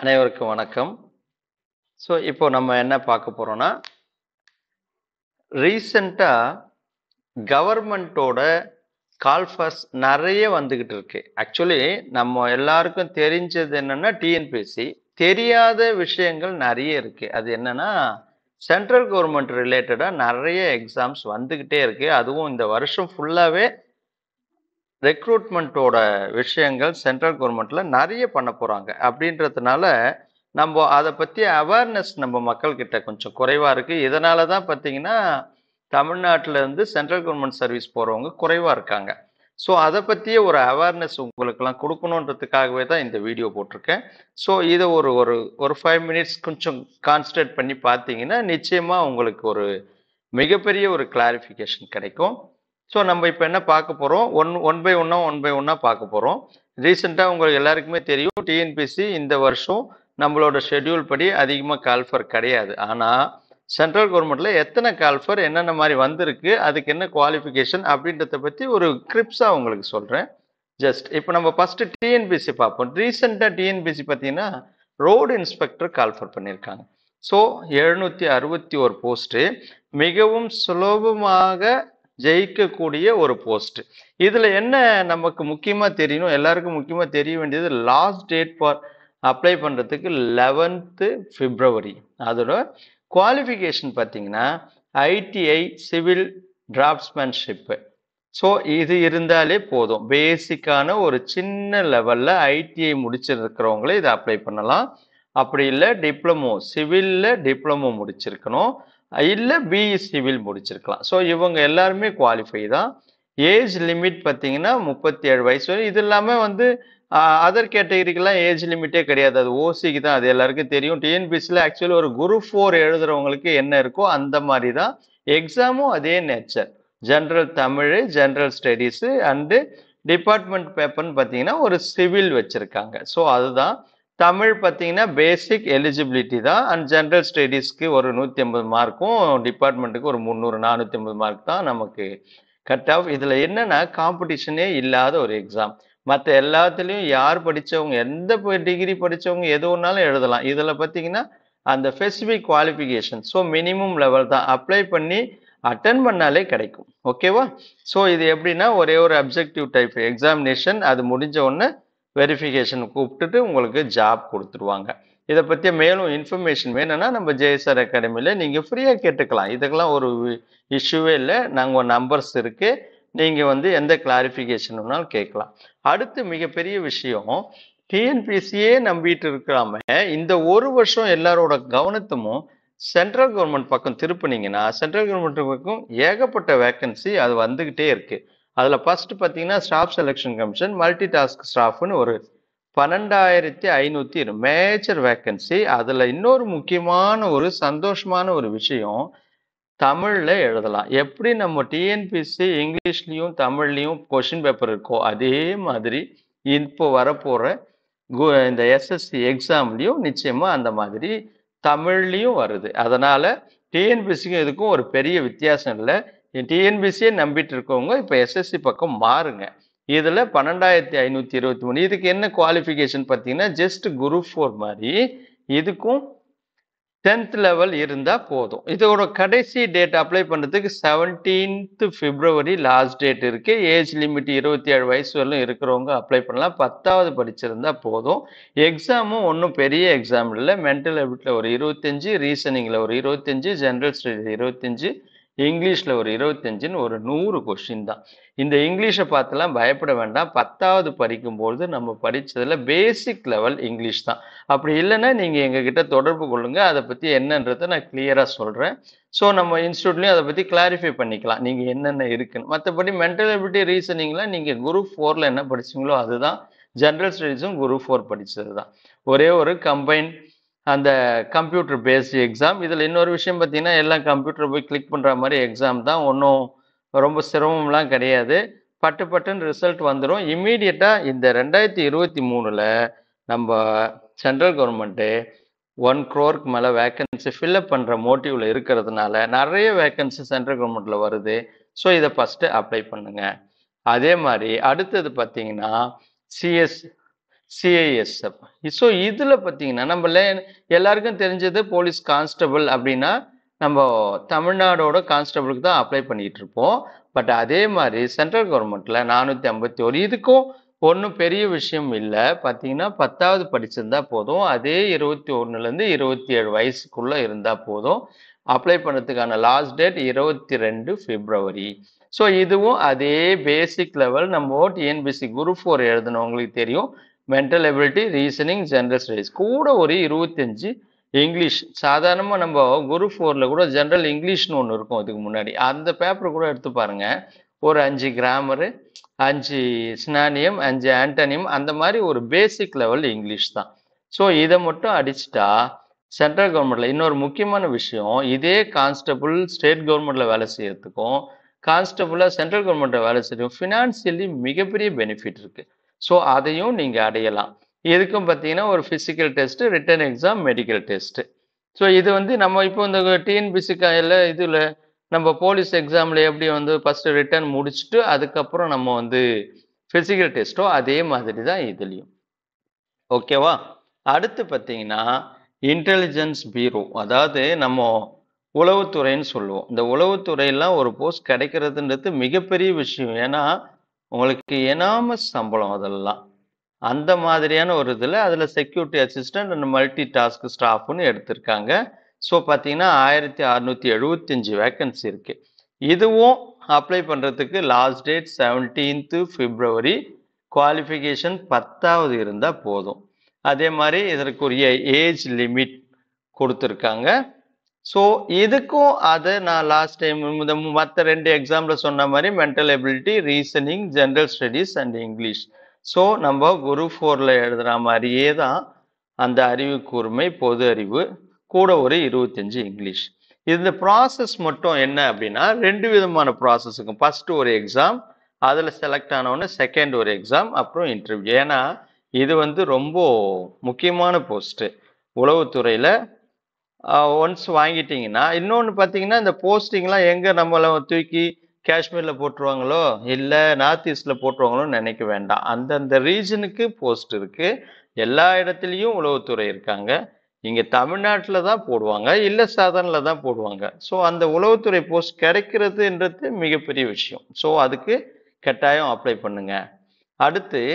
அனைவருக்கும் வணக்கம் ஸோ இப்போ நம்ம என்ன பார்க்க போறோம்னா ரீசண்டாக கவர்மெண்ட்டோட கால்ஃபர்ஸ் நிறைய வந்துக்கிட்டு இருக்கு ஆக்சுவலி நம்ம எல்லாருக்கும் தெரிஞ்சது என்னன்னா டிஎன்பிஎஸ்சி தெரியாத விஷயங்கள் நிறைய இருக்கு அது என்னன்னா சென்ட்ரல் கவர்மெண்ட் ரிலேட்டடாக நிறைய எக்ஸாம்ஸ் வந்துக்கிட்டே இருக்கு அதுவும் இந்த வருஷம் ஃபுல்லாகவே ரெக்ரூட்மெண்ட்டோட விஷயங்கள் சென்ட்ரல் கவர்மெண்ட்ல நிறைய பண்ண போறாங்க அப்படின்றதுனால நம்ம அதை பத்தி அவேர்னஸ் நம்ம மக்கள்கிட்ட கொஞ்சம் குறைவா இருக்கு இதனால தான் பார்த்தீங்கன்னா தமிழ்நாட்டில இருந்து சென்ட்ரல் கவர்மெண்ட் சர்வீஸ் போறவங்க குறைவா இருக்காங்க ஸோ அதை பற்றிய ஒரு அவேர்னஸ் உங்களுக்கெல்லாம் கொடுக்கணுன்றதுக்காகவே தான் இந்த வீடியோ போட்டிருக்கேன் ஸோ இதை ஒரு ஒரு ஒரு ஃபைவ் மினிட்ஸ் கொஞ்சம் கான்சன்ட்ரேட் பண்ணி பார்த்தீங்கன்னா நிச்சயமா உங்களுக்கு ஒரு மிகப்பெரிய ஒரு கிளாரிஃபிகேஷன் கிடைக்கும் ஸோ நம்ம இப்போ என்ன பார்க்க போகிறோம் ஒன் ஒன் பை ஒன்னா ஒன் பை ஒன்னா பார்க்க போகிறோம் ரீசெண்டாக உங்களுக்கு எல்லாருக்குமே தெரியும் டிஎன்பிசி இந்த வருஷம் நம்மளோட ஷெட்யூல் படி அதிகமாக கால்ஃபர் கிடையாது ஆனால் சென்ட்ரல் கவர்மெண்ட்ல எத்தனை கால்ஃபர் என்னென்ன மாதிரி வந்திருக்கு அதுக்கு என்ன குவாலிஃபிகேஷன் அப்படின்றத பற்றி ஒரு கிரிப்ஸாக உங்களுக்கு சொல்கிறேன் ஜஸ்ட் இப்போ நம்ம ஃபர்ஸ்ட் டிஎன்பிசி பார்ப்போம் ரீசெண்டாக டிஎன்பிசி பார்த்தீங்கன்னா ரோடு இன்ஸ்பெக்டர் கால்ஃபர் பண்ணியிருக்காங்க ஸோ எழுநூற்றி அறுபத்தி ஒரு போஸ்ட்டு மிகவும் சுலபமாக ஜெயிக்கக்கூடிய ஒரு போஸ்ட் இதுல என்ன நமக்கு முக்கியமா தெரியணும் எல்லாருக்கும் முக்கியமா தெரிய வேண்டியது லாஸ்ட் டேட் ஃபார் அப்ளை பண்றதுக்கு லெவன்த்து பிப்ரவரி அதோட குவாலிஃபிகேஷன் பார்த்தீங்கன்னா ஐடிஐ சிவில் டிராஃப்ட்ஸ்மேன்ஷிப்பு ஸோ இது இருந்தாலே போதும் பேசிக்கான ஒரு சின்ன லெவல்ல ஐடிஐ முடிச்சிருக்கிறவங்களே இதை அப்ளை பண்ணலாம் அப்படி இல்லை டிப்ளமோ சிவில்ல டிப்ளமோ முடிச்சிருக்கணும் இல்லை பிஇ சிவில் முடிச்சிருக்கலாம் ஸோ இவங்க எல்லாருமே குவாலிஃபை தான் ஏஜ் லிமிட் பார்த்தீங்கன்னா முப்பத்தி ஏழு வயசு வரை இது இல்லாமல் வந்து அதர் கேட்டகரிக்கெல்லாம் ஏஜ் லிமிட்டே கிடையாது அது ஓசிக்கு தான் அது எல்லாருக்கும் தெரியும் டிஎன்பிசியில் ஆக்சுவலி ஒரு குரு ஃபோர் எழுதுறவங்களுக்கு என்ன இருக்கோ அந்த மாதிரி தான் எக்ஸாமும் அதே nature general Tamil general studies and department பேப்பர்னு பார்த்தீங்கன்னா ஒரு சிவில் வச்சுருக்காங்க ஸோ அதுதான் தமிழ் பார்த்தீங்கன்னா பேசிக் எலிஜிபிலிட்டி தான் அண்ட் ஜென்ரல் ஸ்டடீஸ்க்கு ஒரு நூற்றி ஐம்பது மார்க்கும் டிபார்ட்மெண்ட்டுக்கு ஒரு முந்நூறு நானூற்றி ஐம்பது மார்க் தான் நமக்கு கட் ஆஃப் இதில் என்னென்னா காம்படிஷனே இல்லாத ஒரு எக்ஸாம் மற்ற எல்லாத்துலேயும் யார் படித்தவங்க எந்த டிகிரி படித்தவங்க எது ஒன்றாலும் எழுதலாம் இதில் பார்த்தீங்கன்னா அந்த specific qualification so minimum level தான் அப்ளை பண்ணி அட்டன் பண்ணாலே கிடைக்கும் ஓகேவா ஸோ இது எப்படின்னா ஒரே ஒரு அப்ஜெக்டிவ் டைப் எக்ஸாமினேஷன் அது முடிஞ்ச உடனே வெரிஃபிகேஷன் கூப்பிட்டுட்டு உங்களுக்கு ஜாப் கொடுத்துருவாங்க இதை பற்றி மேலும் இன்ஃபர்மேஷன் வேணும்னா நம்ம ஜேஎஸ்ஆர் அகாடமியில் நீங்கள் ஃப்ரீயாக கேட்டுக்கலாம் இதுக்கெல்லாம் ஒரு இஷ்யூவே இல்லை நாங்கள் நம்பர்ஸ் இருக்குது நீங்கள் வந்து எந்த கிளாரிஃபிகேஷன் வேணாலும் கேட்கலாம் அடுத்து மிகப்பெரிய விஷயம் டிஎன்பிசியே நம்பிட்டு இருக்கிறாம இந்த ஒரு வருஷம் எல்லாரோட கவனத்தும் சென்ட்ரல் கவர்மெண்ட் பக்கம் திருப்பினீங்கன்னா சென்ட்ரல் கவர்மெண்ட் பக்கம் ஏகப்பட்ட வேக்கன்சி அது வந்துக்கிட்டே இருக்கு அதில் ஃபர்ஸ்ட் பார்த்தீங்கன்னா staff selection commission multi task ஸ்டாஃப்னு ஒரு பன்னெண்டாயிரத்தி ஐநூற்றி மேஜர் வேக்கன்சி அதில் இன்னொரு முக்கியமான ஒரு சந்தோஷமான ஒரு விஷயம் தமிழில் எழுதலாம் எப்படி நம்ம டிஎன்பிசி இங்கிலீஷ்லேயும் தமிழ்லேயும் கொஷின் பேப்பர் இருக்கோ அதே மாதிரி இப்போ வரப்போகிற இந்த எஸ்எஸ்சி எக்ஸாம்லேயும் நிச்சயமாக அந்த மாதிரி தமிழ்லேயும் வருது அதனால் டிஎன்பிசிக்கும் இதுக்கும் ஒரு பெரிய வித்தியாசம் இல்லை டிஎன்பிசியே நம்பிட்டு இருக்கவங்க இப்போ எஸ்எஸ்சி பக்கம் மாறுங்க இதில் பன்னெண்டாயிரத்தி ஐநூற்றி இருபத்தி மூணு இதுக்கு என்ன குவாலிஃபிகேஷன் பார்த்தீங்கன்னா ஜஸ்ட் குரு ஃபோர் மாதிரி இதுக்கும் டென்த் லெவல் இருந்தால் போதும் இதோட கடைசி டேட் அப்ளை பண்ணுறதுக்கு செவன்டீன்த் பிப்ரவரி லாஸ்ட் டேட் இருக்கு ஏஜ் லிமிட் இருபத்தி ஏழு வயசு வரலும் இருக்கிறவங்க அப்ளை பண்ணலாம் பத்தாவது படிச்சிருந்தா போதும் எக்ஸாமும் ஒன்றும் பெரிய எக்ஸாம் இல்லை மென்டல் ஹெபிட்டில் ஒரு இருபத்தஞ்சு ரீசனிங்கில் ஒரு இருபத்தஞ்சு ஜென்ரல் ஸ்டடீஸ் இருபத்தஞ்சு இங்கிலீஷில் ஒரு இருபத்தஞ்சுன்னு ஒரு நூறு கொஷின் தான் இந்த இங்கிலீஷை பார்த்துலாம் பயப்பட வேண்டாம் பத்தாவது படிக்கும்போது நம்ம படித்ததில் பேசிக் லெவல் இங்கிலீஷ் தான் அப்படி இல்லைன்னா நீங்கள் எங்ககிட்ட தொடர்பு கொள்ளுங்கள் அதை பற்றி என்னன்றதை நான் கிளியராக சொல்கிறேன் ஸோ நம்ம இன்ஸ்டியூட்லேயும் அதை பற்றி கிளாரிஃபை பண்ணிக்கலாம் நீங்கள் என்னென்ன இருக்குன்னு மற்றபடி மென்டல் எபிலிட்டி ரீசனிங்லாம் நீங்கள் குரூப் ஃபோரில் என்ன படிச்சிங்களோ அதுதான் ஜென்ரல் ஸ்டடீஸும் குரூப் ஃபோர் படித்தது தான் ஒரே ஒரு கம்பைன் அந்த கம்ப்யூட்டர் பேஸ்டு எக்ஸாம் இதில் இன்னொரு விஷயம் பார்த்தீங்கன்னா எல்லாம் கம்ப்யூட்டர் போய் கிளிக் பண்ணுற மாதிரி எக்ஸாம் தான் ஒன்றும் ரொம்ப சிரமம்லாம் கிடையாது பட்டு பட்டுன்னு ரிசல்ட் வந்துடும் இம்மீடியட்டாக இந்த ரெண்டாயிரத்தி இருபத்தி மூணில் நம்ம சென்ட்ரல் கவர்மெண்ட்டு ஒன் க்ரோருக்கு மேலே வேக்கன்சி ஃபில்அப் பண்ணுற மோட்டிவில் இருக்கிறதுனால நிறைய வேக்கன்சி சென்ட்ரல் கவர்மெண்ட்டில் வருது ஸோ இதை ஃபஸ்ட்டு அப்ளை பண்ணுங்க அதே மாதிரி அடுத்தது பார்த்தீங்கன்னா சிஎஸ் சிஐஎஸ்எஃப் ஸோ இதில் பார்த்தீங்கன்னா நம்ம லே- எல்லாருக்கும் தெரிஞ்சது போலீஸ் கான்ஸ்டபிள் அப்படின்னா நம்ம தமிழ்நாடோட கான்ஸ்டபிளுக்கு தான் அப்ளை பண்ணிட்டு இருப்போம் பட் அதே மாதிரி சென்ட்ரல் கவர்மெண்ட்ல நானூற்றி ஐம்பத்தி ஒரு இதுக்கும் ஒன்றும் பெரிய விஷயம் இல்லை பார்த்தீங்கன்னா பத்தாவது படிச்சிருந்தா போதும் அதே இருபத்தி ஒன்றுலேருந்து இருபத்தி ஏழு வயசுக்குள்ள இருந்தால் போதும் அப்ளை பண்ணதுக்கான லாஸ்ட் டேட் இருபத்தி ரெண்டு பிப்ரவரி ஸோ இதுவும் அதே பேசிக் லெவல் நம்ம டிஎன்பிசி குரூப் ஃபோர் எழுதுனவங்களுக்கு தெரியும் mental ability reasoning general studies கூட ஒரு இருபத்தஞ்சு இங்கிலீஷ் சாதாரணமாக நம்ம குரூப் ஃபோரில் கூட ஜென்ரல் இங்கிலீஷ்னு ஒன்று இருக்கும் இதுக்கு முன்னாடி அந்த பேப்பர் கூட எடுத்து பாருங்க ஒரு அஞ்சு கிராமரு அஞ்சு ஸ்னானியம் அஞ்சு ஆண்டனியம் அந்த மாதிரி ஒரு பேசிக் லெவல் இங்கிலீஷ் தான் ஸோ இதை மட்டும் அடிச்சிட்டா சென்ட்ரல் கவர்மெண்ட்ல இன்னொரு முக்கியமான விஷயம் இதே கான்ஸ்டபிள் ஸ்டேட் கவர்மெண்ட்ல வேலை செய்யறதுக்கும் கான்ஸ்டபிளா சென்ட்ரல் கவர்மெண்ட்ல வேலை செய்யறதுக்கும் ஃபினான்சியலி மிகப்பெரிய பெனிஃபிட் இருக்கு ஸோ அதையும் நீங்க அடையலாம் இதுக்கும் பார்த்தீங்கன்னா ஒரு physical test written exam medical test so இது வந்து நம்ம இப்போ இந்த டிஎன்பிசி கையில் இதில் நம்ம போலீஸ் எக்ஸாமில் எப்படி வந்து ஃபர்ஸ்ட் ரிட்டர்ன் முடிச்சுட்டு அதுக்கப்புறம் நம்ம வந்து ஃபிசிக்கல் டெஸ்ட்டோ அதே மாதிரி தான் இதுலேயும் ஓகேவா அடுத்து பார்த்தீங்கன்னா இன்டெலிஜென்ஸ் பீரோ அதாவது நம்ம உளவுத்துறைன்னு சொல்லுவோம் இந்த உளவுத்துறையெல்லாம் ஒரு போஸ்ட் கிடைக்கிறதுன்றது மிகப்பெரிய விஷயம் ஏன்னா உங்களுக்கு எனாமஸ் சம்பளம் அதெல்லாம் அந்த மாதிரியான ஒரு இதில் அதில் security assistant and multi task ஸ்டாஃப்னு எடுத்திருக்காங்க ஸோ பார்த்தீங்கன்னா ஆயிரத்தி அறுநூத்தி எழுபத்தஞ்சு வேக்கன்சி இருக்கு இதுவும் அப்ளை பண்ணுறதுக்கு last date seventeenth February qualification பத்தாவது இருந்தால் போதும் அதே மாதிரி இதற்குரிய ஏஜ் லிமிட் கொடுத்துருக்காங்க ஸோ இதுக்கும் அதை நான் லாஸ்ட் டைம் இந்த மற்ற ரெண்டு எக்ஸாம்பிள் சொன்ன மாதிரி mental ability reasoning general studies and English so நம்ம குரு ஃபோரில் எழுதுகிற மாதிரியே தான் அந்த அறிவு கூர்மை பொது அறிவு கூட ஒரு இருபத்தஞ்சு இங்கிலீஷ் இந்த ப்ராசஸ் மட்டும் என்ன அப்படின்னா ரெண்டு விதமான ப்ராசஸ் இருக்கும் ஃபர்ஸ்ட் ஒரு எக்ஸாம் அதில் செலக்ட் ஆனவுடனே செகண்ட் ஒரு எக்ஸாம் அப்புறம் இன்டர்வியூ ஏன்னா இது வந்து ரொம்ப முக்கியமான போஸ்ட்டு உளவுத்துறையில் ஒன்ஸ் வாங்கிட்டீங்கன்னா இன்னொன்று பார்த்தீங்கன்னா இந்த போஸ்டிங்லாம் எங்கே நம்மளை தூக்கி காஷ்மீரில் போட்டுருவாங்களோ இல்லை நார்த் ஈஸ்டில் போட்டுருவாங்களோன்னு நினைக்க வேண்டாம் அந்தந்த ரீஜனுக்கு போஸ்ட் இருக்குது எல்லா இடத்துலையும் உளவுத்துறை இருக்காங்க இங்கே தமிழ்நாட்டில் தான் போடுவாங்க இல்லை சாதாரணில் தான் போடுவாங்க ஸோ அந்த உளவுத்துறை போஸ்ட் கிடைக்கிறதுன்றது மிகப்பெரிய விஷயம் ஸோ அதுக்கு கட்டாயம் அப்ளை பண்ணுங்க அடுத்து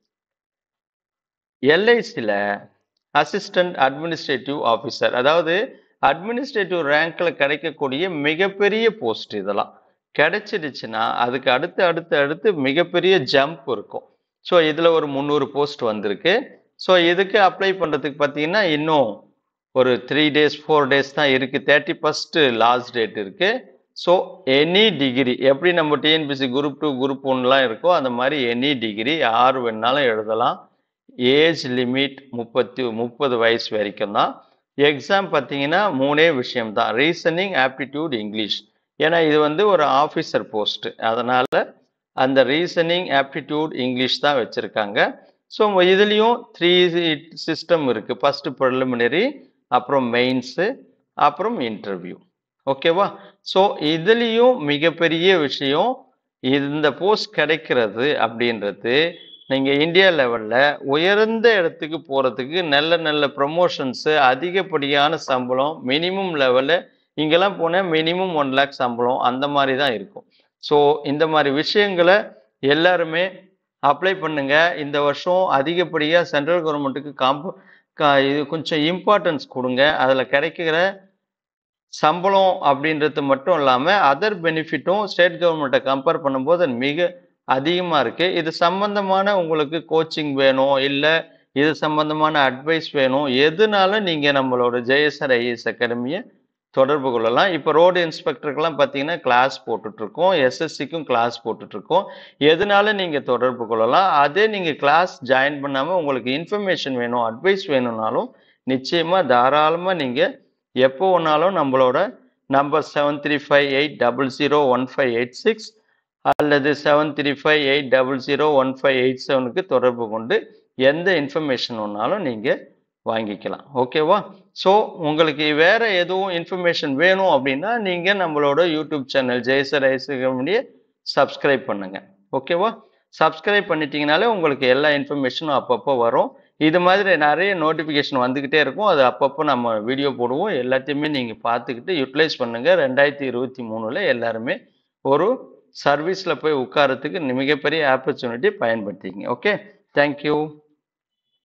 எல்ஐசியில் அசிஸ்டன்ட் அட்மினிஸ்ட்ரேட்டிவ் ஆஃபீஸர் அதாவது அட்மினிஸ்ட்ரேட்டிவ் ரேங்க்ல கிடைக்கக்கூடிய மிகப்பெரிய போஸ்ட் இதெல்லாம் கிடைச்சிடுச்சுன்னா அதுக்கு அடுத்து அடுத்து அடுத்து மிகப்பெரிய ஜம்ப் இருக்கும் ஸோ இதில் ஒரு முந்நூறு போஸ்ட் வந்திருக்கு ஸோ இதுக்கு அப்ளை பண்ணுறதுக்கு பார்த்தீங்கன்னா இன்னும் ஒரு த்ரீ டேஸ் ஃபோர் டேஸ் தான் இருக்குது தேர்ட்டி ஃபஸ்ட்டு லாஸ்ட் டேட் இருக்குது ஸோ எனி டிகிரி எப்படி நம்ம டிஎன்பிசி குரூப் டூ குரூப் ஒன்லாம் இருக்கோ அந்த மாதிரி எனி டிகிரி யார் வேணாலும் எழுதலாம் ஏஜ் லிமிட் முப்பத்தி முப்பது வயசு வரைக்கும் தான் எக்ஸாம் பார்த்தீங்கன்னா மூணே விஷயம் தான் ரீசனிங் ஆப்டிடியூட் இங்கிலீஷ் ஏன்னா இது வந்து ஒரு ஆஃபீஸர் போஸ்ட் அதனால அந்த ரீசனிங் ஆப்டிடியூட் இங்கிலீஷ் தான் வச்சுருக்காங்க ஸோ இதுலேயும் த்ரீ சிஸ்டம் இருக்குது ஃபஸ்ட்டு ப்ரிலிமினரி அப்புறம் மெயின்ஸு அப்புறம் இன்டர்வியூ ஓகேவா ஸோ இதுலேயும் மிகப்பெரிய விஷயம் இந்த போஸ்ட் கிடைக்கிறது அப்படின்றது நீங்கள் இந்தியா லெவலில் உயர்ந்த இடத்துக்கு போகிறதுக்கு நல்ல நல்ல ப்ரமோஷன்ஸு அதிகப்படியான சம்பளம் மினிமம் லெவலில் இங்கெல்லாம் போனால் மினிமம் ஒன் லேக் சம்பளம் அந்த மாதிரி தான் இருக்கும் ஸோ இந்த மாதிரி விஷயங்களை எல்லாருமே அப்ளை பண்ணுங்க இந்த வருஷம் அதிகப்படியாக சென்ட்ரல் கவர்மெண்ட்டுக்கு காம்ப கா- இது கொஞ்சம் இம்பார்ட்டன்ஸ் கொடுங்க அதில் கிடைக்கிற சம்பளம் அப்படின்றது மட்டும் இல்லாமல் அதர் பெனிஃபிட்டும் ஸ்டேட் கவர்மெண்ட்டை கம்பேர் பண்ணும்போது அது மிக அதிகமாக இருக்குது இது சம்பந்தமான உங்களுக்கு கோச்சிங் வேணும் இல்லை இது சம்பந்தமான அட்வைஸ் வேணும் எதுனாலும் நீங்கள் நம்மளோட ஜெயசர் ஐஏஎஸ் அகாடமியை தொடர்பு கொள்ளலாம் இப்போ ரோடு இன்ஸ்பெக்டருக்கெல்லாம் பார்த்தீங்கன்னா கிளாஸ் போட்டுட்ருக்கோம் எஸ்எஸ்சிக்கும் கிளாஸ் போட்டுட்ருக்கோம் எதுனாலும் நீங்கள் தொடர்பு கொள்ளலாம் அதே நீங்கள் கிளாஸ் ஜாயின் பண்ணாமல் உங்களுக்கு இன்ஃபர்மேஷன் வேணும் அட்வைஸ் வேணும்னாலும் நிச்சயமாக தாராளமாக நீங்கள் எப்போ வேணாலும் நம்மளோட number seven three five eight double zero one five eight six அல்லது seven three five eight double zero one five eight செவனுக்கு தொடர்பு கொண்டு எந்த இன்ஃபர்மேஷன் வேணாலும் நீங்கள் வாங்கிக்கலாம் ஓகேவா ஸோ உங்களுக்கு வேற எதுவும் இன்ஃபர்மேஷன் வேணும் அப்படின்னா நீங்கள் நம்மளோட யூடியூப் சேனல் ஜெயசர் ஐசிகமணியை சப்ஸ்கிரைப் பண்ணுங்க ஓகேவா சப்ஸ்கிரைப் பண்ணிட்டீங்கனாலே உங்களுக்கு எல்லா இன்ஃபர்மேஷனும் அப்பப்போ வரும் இது மாதிரி நிறைய நோட்டிஃபிகேஷன் வந்துக்கிட்டே இருக்கும் அது அப்பப்போ நம்ம வீடியோ போடுவோம் எல்லாத்தையுமே நீங்கள் பார்த்துக்கிட்டு யூட்டிலைஸ் பண்ணுங்கள் ரெண்டாயிரத்தி இருபத்தி மூணில் எல்லாருமே ஒரு சர்வீஸில் போய் உட்காரத்துக்கு மிகப்பெரிய ஆப்பர்ச்சுனிட்டி பயன்படுத்திக்கங்க ஓகே தேங்க்யூ